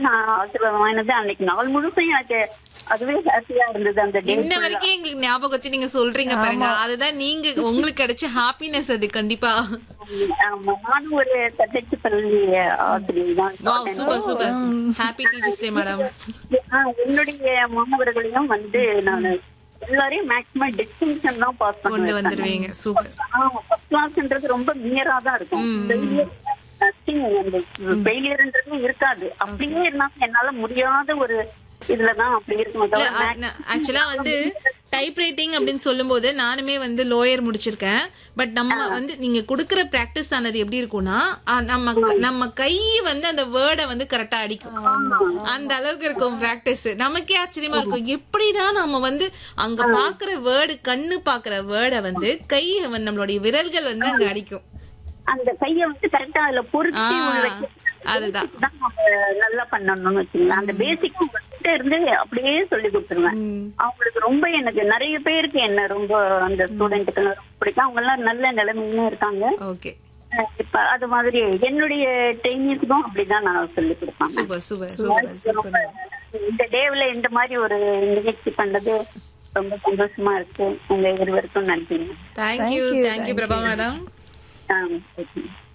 நான் ஆசீர்வாதம் வாங்கினது அன்னைக்கு நாள் முழுசும் எனக்கு அதுவே ஹாப்பியா இருந்தது அந்த டே இன்ன வரைக்கும் எங்களுக்கு ஞாபகத்தை நீங்க சொல்றீங்க பாருங்க அதுதான் நீங்க உங்களுக்கு கிடைச்ச ஹாப்பினஸ் அது கண்டிப்பா ஆமா நானும் ஒரு தட்டச்சு பள்ளி ஆசிரியர் தான் wow super super happy teachers day madam ஆ, என்னுடைய மாணவர்களையும் வந்து நான் எல்லாரையும் மேக்ஸிமம் டிஸ்டிங்ஷன் தான் பாஸ் கொண்டு பண்ணுவேன் வந்துருவீங்க சூப்பர் ஃபர்ஸ்ட் கிளாஸ்ன்றது ரொம்ப நியரா தான் இருக்கும் ஃபெயிலியர்ன்றது இருக்காது அப்படியே இருந்தாலும் என்னால முடியாத ஒரு இதுலதான் அப்படி இருக்கும் தவிர ஆக்சுவலா வந்து டைப் ரைட்டிங் அப்படின்னு சொல்லும்போது நானுமே வந்து லோயர் முடிச்சிருக்கேன் பட் நம்ம வந்து நீங்க கொடுக்கற பிராக்டிஸ் ஆனது எப்படி இருக்கும்னா அஹ், நம்ம நம்ம கை வந்து அந்த வேர்டை வந்து கரெக்டா அடிக்கும் அந்த அளவுக்கு இருக்கும் பிராக்டிஸ் நமக்கே ஆச்சரியமா இருக்கும் எப்படிடா நம்ம வந்து அங்க பாக்குற வேர்டு கண்ணு பாக்குற வேர்டை வந்து கை வந்து நம்மளுடைய விரல்கள் வந்து அங்க அடிக்கும் அந்த கைய வந்து கரெக்டா அதுல பொறுத்து ஆ, உள்ள வைக்க அதுதான். தான் நம்ம நல்லா பண்ணணும்னு வச்சுக்கோங்க அந்த பேசிக் உங்ககிட்ட இருந்து அப்படியே சொல்லி கொடுத்துருவேன் ம். அவங்களுக்கு ரொம்ப எனக்கு நிறைய பேருக்கு என்ன ரொம்ப அந்த ஸ்டூடெண்ட்டுக்கு ரொம்ப பிடிக்கும் அவங்க எல்லாம் நல்ல நிலைமையிலும் இருக்காங்க ஓகே அஹ் இப்ப அது மாதிரி என்னுடைய ட்ரைனிங்ஸ்க்கும் அப்படிதான் நான் சொல்லி கொடுப்பேன் சூப்பர் சூப்பர் சூப்பர் ரொம்ப இந்த டேவ்ல இந்த மாதிரி ஒரு நிகழ்ச்சி பண்ணது ரொம்ப சந்தோஷமா இருக்கு உங்க இருவருக்கும் நன்றி தேங்க்யூ தேங்க்யூ பிரபா மேடம் ஆ, ஓகே.